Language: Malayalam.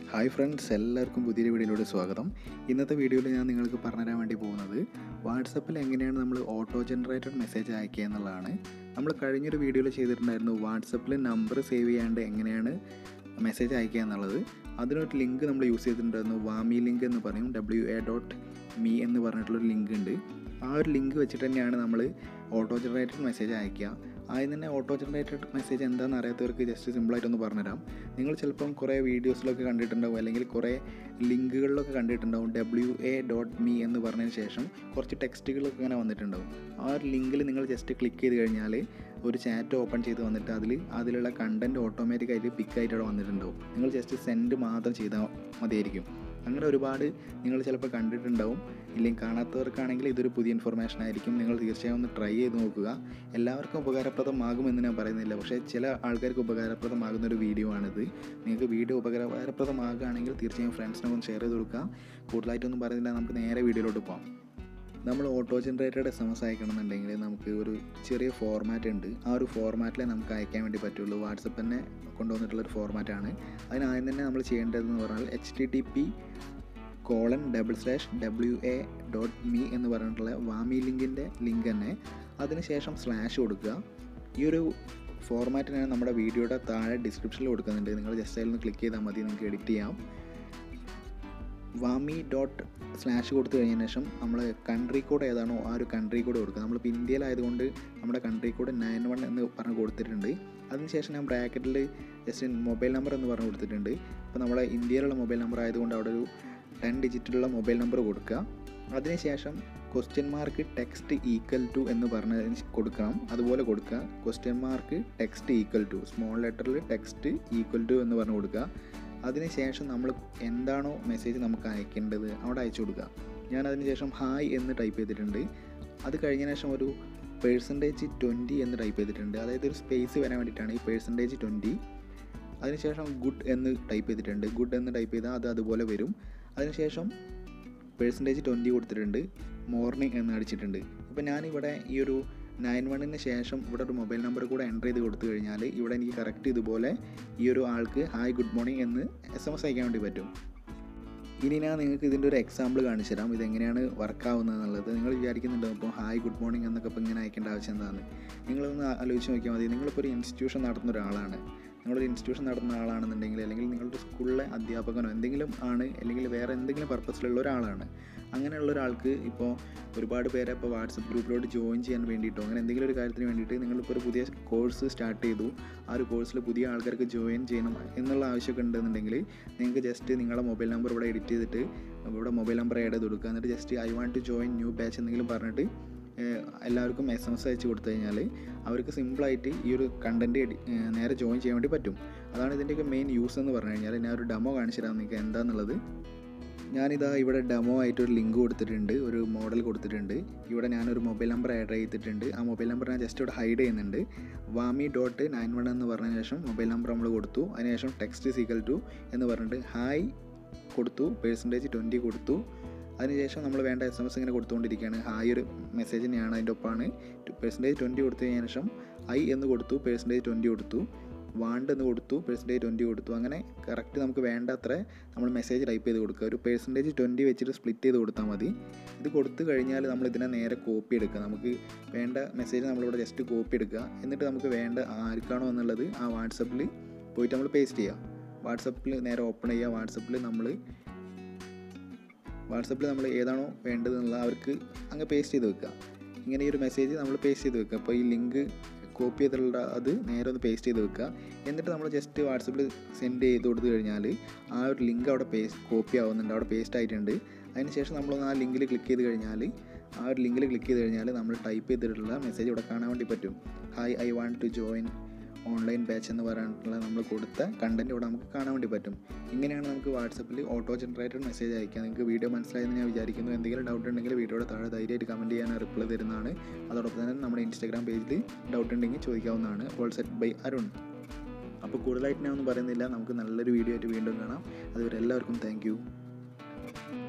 ഹായ് ഫ്രണ്ട്സ് എല്ലാവർക്കും പുതിയൊരു വീഡിയോയിലൂടെ സ്വാഗതം ഇന്നത്തെ വീഡിയോയിൽ ഞാൻ നിങ്ങൾക്ക് പറഞ്ഞുതരാൻ വേണ്ടി പോകുന്നത് വാട്സപ്പിൽ എങ്ങനെയാണ് നമ്മൾ ഓട്ടോ ജനറേറ്റഡ് മെസ്സേജ് അയക്കുക എന്നുള്ളതാണ് നമ്മൾ കഴിഞ്ഞൊരു വീഡിയോയിൽ ചെയ്തിട്ടുണ്ടായിരുന്നു വാട്സപ്പിൽ നമ്പർ സേവ് ചെയ്യാണ്ട് എങ്ങനെയാണ് മെസ്സേജ് അയക്കുക എന്നുള്ളത് അതിനൊരു ലിങ്ക് നമ്മൾ യൂസ് ചെയ്തിട്ടുണ്ടായിരുന്നു വാമി ലിങ്ക് എന്ന് പറയും ഡബ്ല്യു എ ഡോട്ട് മീ എന്ന് പറഞ്ഞിട്ടുള്ളൊരു ലിങ്ക് ഉണ്ട് ആ ഒരു ലിങ്ക് വെച്ചിട്ട് തന്നെയാണ് നമ്മൾ ഓട്ടോ ജനറേറ്റഡ് മെസ്സേജ് അയക്കുക ആദ്യം തന്നെ ഓട്ടോ ജനറേറ്റഡ് മെസ്സേജ് എന്താണെന്ന് അറിയാത്തവർക്ക് ജസ്റ്റ് സിമ്പിളായിട്ടൊന്ന് പറഞ്ഞുതരാം നിങ്ങൾ ചിലപ്പം കുറേ വീഡിയോസിലൊക്കെ കണ്ടിട്ടുണ്ടാവും അല്ലെങ്കിൽ കുറേ ലിങ്കുകളിലൊക്കെ കണ്ടിട്ടുണ്ടാവും ഡബ്ല്യു എ ഡോട്ട് മീ എന്ന് പറഞ്ഞതിന് ശേഷം കുറച്ച് ടെക്സ്റ്റുകളൊക്കെ ഇങ്ങനെ വന്നിട്ടുണ്ടാവും ആ ഒരു ലിങ്കിൽ നിങ്ങൾ ജസ്റ്റ് ക്ലിക്ക് ചെയ്ത് കഴിഞ്ഞാൽ ഒരു ചാറ്റ് ഓപ്പൺ ചെയ്ത് വന്നിട്ട് അതിൽ അതിലുള്ള കണ്ടൻറ്റ് ഓട്ടോമാറ്റിക്കായിട്ട് പിക്കായിട്ട് അവിടെ വന്നിട്ടുണ്ടാവും നിങ്ങൾ ജസ്റ്റ് സെൻഡ് മാത്രം ചെയ്താൽ മതിയായിരിക്കും അങ്ങനെ ഒരുപാട് നിങ്ങൾ ചിലപ്പോൾ കണ്ടിട്ടുണ്ടാവും ഇല്ലെങ്കിൽ കാണാത്തവർക്കാണെങ്കിൽ ഇതൊരു പുതിയ ഇൻഫർമേഷൻ ആയിരിക്കും നിങ്ങൾ തീർച്ചയായും ഒന്ന് ട്രൈ ചെയ്ത് നോക്കുക എല്ലാവർക്കും ഉപകാരപ്രദമാകുമെന്ന് ഞാൻ പറയുന്നില്ല പക്ഷേ ചില ആൾക്കാർക്ക് ഉപകാരപ്രദമാകുന്ന ഒരു വീഡിയോ ആണിത് നിങ്ങൾക്ക് വീഡിയോ ഉപകാരപ്രദമാകുകയാണെങ്കിൽ തീർച്ചയായും ഫ്രണ്ട്സിനൊക്കെ ഒന്ന് ഷെയർ ചെയ്ത് കൊടുക്കുക കൂടുതലായിട്ടൊന്നും പറയുന്നില്ല നമുക്ക് നേരെ വീഡിയോയിലോട്ട് പോകാം നമ്മൾ auto generated S M S അയക്കണമെന്നുണ്ടെങ്കിൽ നമുക്ക് ഒരു ചെറിയ ഫോർമാറ്റ് ഉണ്ട് ആ ഒരു ഫോർമാറ്റിലേ നമുക്ക് അയക്കാൻ വേണ്ടി പറ്റുള്ളൂ വാട്സപ്പ് തന്നെ കൊണ്ടുവന്നിട്ടുള്ളൊരു ഫോർമാറ്റാണ് അതിനാദ്യം തന്നെ നമ്മൾ ചെയ്യേണ്ടതെന്ന് പറഞ്ഞാൽ H T T P colon double slash W A dot me എന്ന് പറഞ്ഞിട്ടുള്ള വാമി ലിങ്കിൻ്റെ ലിങ്ക് തന്നെ അതിനുശേഷം സ്ലാഷ് കൊടുക്കുക ഈ ഒരു ഫോർമാറ്റ് ഞാൻ നമ്മുടെ വീഡിയോയുടെ താഴെ ഡിസ്ക്രിപ്ഷനിൽ കൊടുക്കുന്നുണ്ട് നിങ്ങൾ ജസ്റ്റ് അതിൽ നിന്ന് ക്ലിക്ക് ചെയ്താൽ മതി നിങ്ങൾക്ക് എഡിറ്റ് ചെയ്യാം വാമി ഡോട്ട് സ്ലാഷ് കൊടുത്തു കഴിഞ്ഞതിന് ശേഷം നമ്മൾ കൺട്രി കോഡ് ഏതാണോ ആ ഒരു കൺട്രി കോഡ് കൊടുക്കുക നമ്മളിപ്പോൾ ഇന്ത്യയിലായതുകൊണ്ട് നമ്മുടെ കൺട്രി കോഡ് നയൻ വൺ എന്ന് പറഞ്ഞ് കൊടുത്തിട്ടുണ്ട് അതിനുശേഷം ഞാൻ ബ്രാക്കറ്റിൽ ജസ്റ്റ് മൊബൈൽ നമ്പർ എന്ന് പറഞ്ഞ് കൊടുത്തിട്ടുണ്ട് ഇപ്പോൾ നമ്മുടെ ഇന്ത്യയിലുള്ള മൊബൈൽ നമ്പർ ആയതുകൊണ്ട് അവിടെ ഒരു ടെൻ ഡിജിറ്റുള്ള മൊബൈൽ നമ്പർ കൊടുക്കുക അതിനുശേഷം question mark text equal to എന്ന് പറഞ്ഞ് കൊടുക്കണം അതുപോലെ കൊടുക്കുക question mark text equal to small ലെറ്ററിൽ ടെക്സ്റ്റ് ഈക്വൽ ടു എന്ന് പറഞ്ഞ് കൊടുക്കുക അതിനുശേഷം നമ്മൾ എന്താണോ മെസ്സേജ് നമുക്ക് അയക്കേണ്ടത് അവിടെ അയച്ചു കൊടുക്കുക ഞാൻ അതിനുശേഷം ഹായ് എന്ന് ടൈപ്പ് ചെയ്തിട്ടുണ്ട് അത് കഴിഞ്ഞതിന് ശേഷം ഒരു പേഴ്സൻറ്റേജ് ട്വൻറ്റി എന്ന് ടൈപ്പ് ചെയ്തിട്ടുണ്ട് അതായത് ഒരു സ്പേസ് വരാൻ വേണ്ടിയിട്ടാണ് ഈ പേഴ്സൻറ്റേജ് ട്വൻറ്റി അതിനുശേഷം ഗുഡ് എന്ന് ടൈപ്പ് ചെയ്തിട്ടുണ്ട് ഗുഡ് എന്ന് ടൈപ്പ് ചെയ്താൽ അത് അതുപോലെ വരും അതിനുശേഷം പേഴ്സൻറ്റേജ് ട്വൻറ്റി കൊടുത്തിട്ടുണ്ട് മോർണിംഗ് എന്ന് അടിച്ചിട്ടുണ്ട് ഇപ്പോൾ ഞാനിവിടെ ഈ ഒരു നയൻ വണ്ണിന് ശേഷം ഇവിടെ ഒരു മൊബൈൽ നമ്പർ കൂടെ എൻ്റർ ചെയ്ത് കൊടുത്തു കഴിഞ്ഞാൽ ഇവിടെ എനിക്ക് കറക്റ്റ് ഇതുപോലെ ഈ ഒരു ആൾക്ക് ഹായ് ഗുഡ് മോർണിംഗ് എന്ന് എസ് എം എസ് അയക്കാൻ വേണ്ടി പറ്റും ഇനി ഞാൻ നിങ്ങൾക്ക് ഇതിൻ്റെ ഒരു എക്സാമ്പിൾ കാണിച്ചു തരാം ഇതെങ്ങനെയാണ് വർക്ക് ആവുന്നത് എന്നുള്ളത് നിങ്ങൾ വിചാരിക്കുന്നുണ്ടോ ഇപ്പോൾ ഹായ് ഗുഡ് മോർണിംഗ് എന്നൊക്കെ ഇപ്പോൾ ഇങ്ങനെ അയക്കേണ്ട ആവശ്യം എന്താണ് നിങ്ങളൊന്ന് ആലോചിച്ച് നോക്കിയാൽ മതി നിങ്ങളിപ്പോൾ ഒരു ഇൻസ്റ്റിറ്റ്യൂഷൻ നടത്തുന്ന ഒരാളാണ് നിങ്ങളൊരു ഇൻസ്റ്റിറ്റ്യൂഷൻ നടത്തുന്ന ആളാണെന്നുണ്ടെങ്കിൽ അല്ലെങ്കിൽ നിങ്ങളുടെ സ്കൂളിലെ അധ്യാപകനോ എന്തെങ്കിലും ആണ് അല്ലെങ്കിൽ വേറെ എന്തെങ്കിലും പർപ്പസിലുള്ള ഒരാളാണ് അങ്ങനെയുള്ള ഒരാൾക്ക് ഇപ്പോൾ ഒരുപാട് പേരെ ഇപ്പോൾ വാട്സപ്പ് ഗ്രൂപ്പിലോട്ട് ജോയിൻ ചെയ്യാൻ വേണ്ടിയിട്ടോ അങ്ങനെ എന്തെങ്കിലും ഒരു കാര്യത്തിന് വേണ്ടിയിട്ട് നിങ്ങളിപ്പോൾ ഒരു പുതിയ കോഴ്സ് സ്റ്റാർട്ട് ചെയ്തു ആ ഒരു കോഴ്സിൽ പുതിയ ആൾക്കാർക്ക് ജോയിൻ ചെയ്യണം എന്നുള്ള ആവശ്യമൊക്കെ ഉണ്ടെന്നുണ്ടെങ്കിൽ നിങ്ങൾക്ക് ജസ്റ്റ് നിങ്ങളുടെ മൊബൈൽ നമ്പർ ഇവിടെ എഡിറ്റ് ചെയ്തിട്ട് ഇവിടെ മൊബൈൽ നമ്പർ ആഡ് ചെയ്ത് കൊടുക്കുക എന്നിട്ട് just I want to join new batch എന്തെങ്കിലും പറഞ്ഞിട്ട് എല്ലാവർക്കും എസ് എം എസ് അയച്ചു കൊടുത്തു കഴിഞ്ഞാൽ അവർക്ക് സിമ്പിളായിട്ട് ഈ ഒരു കണ്ടൻറ്റ് നേരെ ജോയിൻ ചെയ്യാൻ വേണ്ടി പറ്റും അതാണ് ഇതിൻ്റെയൊക്കെ മെയിൻ യൂസ് എന്ന് പറഞ്ഞു കഴിഞ്ഞാൽ ഞാൻ ഒരു ഡെമോ കാണിച്ചു തരാം നിങ്ങൾക്ക് എന്താണെന്നുള്ളത് ഞാനിതാ ഇവിടെ ഡെമോ ആയിട്ട് ഒരു ലിങ്ക് കൊടുത്തിട്ടുണ്ട് ഒരു മോഡൽ കൊടുത്തിട്ടുണ്ട് ഇവിടെ ഞാനൊരു മൊബൈൽ നമ്പർ ആഡ് ചെയ്തിട്ടുണ്ട് ആ മൊബൈൽ നമ്പർ ഞാൻ ജസ്റ്റ് ഇവിടെ ഹൈഡ് ചെയ്യുന്നുണ്ട് വാമി ഡോട്ട് നയൻ വൺ എന്ന് പറഞ്ഞ ശേഷം മൊബൈൽ നമ്പർ നമ്മൾ കൊടുത്തു അതിനുശേഷം ടെക്സ്റ്റ് സീക്കൽ ടു എന്ന് പറഞ്ഞിട്ട് ഹായ് കൊടുത്തു പേഴ്സൻറ്റേജ് ട്വൻറ്റി കൊടുത്തു അതിനുശേഷം നമ്മൾ വേണ്ട എസ് എം എസ് ഇങ്ങനെ കൊടുത്തുകൊണ്ടിരിക്കുകയാണ് ഹായ് ഒരു മെസ്സേജ് തന്നെയാണ് അതിൻ്റെ ഒപ്പമാണ് പേഴ്സൻറ്റേജ് ട്വൻറ്റി കൊടുത്തു കഴിഞ്ഞ ശേഷം ഐ എന്ന് കൊടുത്തു പേഴ്സൻറ്റേജ് ട്വൻറ്റി കൊടുത്തു വാണ്ട് എന്ന് കൊടുത്തു പേഴ്സൻറ്റേജ് ട്വൻറ്റി കൊടുത്തു അങ്ങനെ കറക്റ്റ് നമുക്ക് വേണ്ട അത്ര നമ്മൾ മെസ്സേജ് ടൈപ്പ് ചെയ്ത് കൊടുക്കുക ഒരു പേഴ്സൻറ്റേജ് ട്വൻറ്റി വെച്ചിട്ട് സ്പ്ലിറ്റ് ചെയ്ത് കൊടുത്താൽ മതി ഇത് കൊടുത്തു കഴിഞ്ഞാൽ നമ്മൾ ഇതിനെ നേരെ കോപ്പി എടുക്കുക നമുക്ക് വേണ്ട മെസ്സേജ് നമ്മളിവിടെ ജസ്റ്റ് കോപ്പി എടുക്കുക എന്നിട്ട് നമുക്ക് വേണ്ട ആർക്കാണോ എന്നുള്ളത് ആ വാട്സപ്പിൽ പോയിട്ട് നമ്മൾ പേസ്റ്റ് ചെയ്യുക വാട്സപ്പിൽ നേരെ ഓപ്പൺ ചെയ്യുക വാട്സപ്പിൽ നമ്മൾ വാട്സപ്പിൽ നമ്മൾ ഏതാണോ വേണ്ടതെന്നുള്ള അവർക്ക് അങ്ങ് പേസ്റ്റ് ചെയ്ത് വെക്കുക ഇങ്ങനെ ഈ ഒരു മെസ്സേജ് നമ്മൾ പേസ്റ്റ് ചെയ്ത് വെക്കുക അപ്പോൾ ഈ ലിങ്ക് കോപ്പി ചെയ്തിട്ടുള്ള അത് നേരെ ഒന്ന് പേസ്റ്റ് ചെയ്ത് വെക്കുക എന്നിട്ട് നമ്മൾ ജസ്റ്റ് വാട്സപ്പിൽ സെൻഡ് ചെയ്ത് കൊടുത്തു കഴിഞ്ഞാൽ ആ ഒരു ലിങ്ക് അവിടെ പേസ്റ്റ് കോപ്പി ആവുന്നുണ്ട് അവിടെ പേസ്റ്റ് ആയിട്ടുണ്ട് അതിനുശേഷം നമ്മളൊന്ന് ആ ലിങ്കിൽ ക്ലിക്ക് ചെയ്ത് കഴിഞ്ഞാൽ ആ ഒരു ലിങ്കിൽ ക്ലിക്ക് ചെയ്ത് കഴിഞ്ഞാൽ നമ്മൾ ടൈപ്പ് ചെയ്തിട്ടുള്ള മെസ്സേജ് ഇവിടെ കാണാൻ വേണ്ടി പറ്റും hi I want to join online batch എന്ന് പറഞ്ഞിട്ടുള്ള നമ്മൾ കൊടുത്ത കണ്ടൻറ്റ് ഇവിടെ നമുക്ക് കാണാൻ വേണ്ടി പറ്റും ഇങ്ങനെയാണ് നമുക്ക് വാട്സപ്പിൽ ഓട്ടോ ജനറേറ്റഡ് മെസ്സേജ് അയക്കാം നിങ്ങൾക്ക് വീഡിയോ മനസ്സിലായെന്ന് ഞാൻ വിചാരിക്കുന്നു എന്തെങ്കിലും ഡൗട്ട് ഉണ്ടെങ്കിൽ വീഡിയോയുടെ താഴെ ധൈര്യമായിട്ട് കമൻറ്റ് ചെയ്യാൻ റിപ്ലൈ തരുന്നതാണ് അതോടൊപ്പം തന്നെ നമ്മുടെ ഇൻസ്റ്റാഗ്രാം പേജിൽ ഡൗട്ട് ഉണ്ടെങ്കിൽ ചോദിക്കാവുന്നതാണ് ഓൾ സെറ്റ് ബൈ അരുൺ അപ്പോൾ കൂടുതലായിട്ട് ഞാൻ ഒന്നും പറയുന്നില്ല നമുക്ക് നല്ലൊരു വീഡിയോ ആയിട്ട് വീണ്ടും കാണാം അതുവരെ എല്ലാവർക്കും താങ്ക്